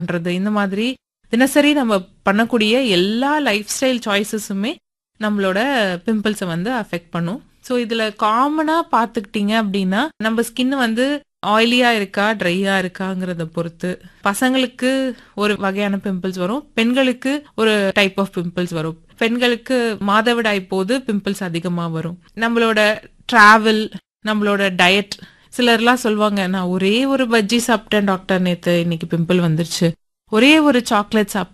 பண்றது இந்த மாதிரி தினசரி நம்ம பண்ணக்கூடிய எல்லா லைஃப் ஸ்டைல் சாய்ஸஸுமே நம்மளோட பிம்பிள்ஸை வந்து அஃபெக்ட் பண்ணும் ஸோ இதுல காமனா பார்த்துக்கிட்டீங்க அப்படின்னா நம்ம ஸ்கின் வந்து ஆயிலியா இருக்கா ட்ரையா இருக்காங்கிறத பொறுத்து பசங்களுக்கு ஒரு வகையான பிம்பிள்ஸ் வரும் பெண்களுக்கு ஒரு டைப் ஆஃப் பிம்பிள்ஸ் வரும் பெண்களுக்கு மாதவிடாய் போது பிம்பிள்ஸ் அதிகமா வரும் நம்மளோட டிராவல் நம்மளோட டயட் சிலர்லாம் சொல்லுவாங்க நான் ஒரே ஒரு பஜ்ஜி சாப்பிட்டேன் டாக்டர் நேத்து இன்னைக்கு பிம்பிள் வந்துருச்சு ஒரே ஒரு சாக்லேட் சாப்பிட்டேன்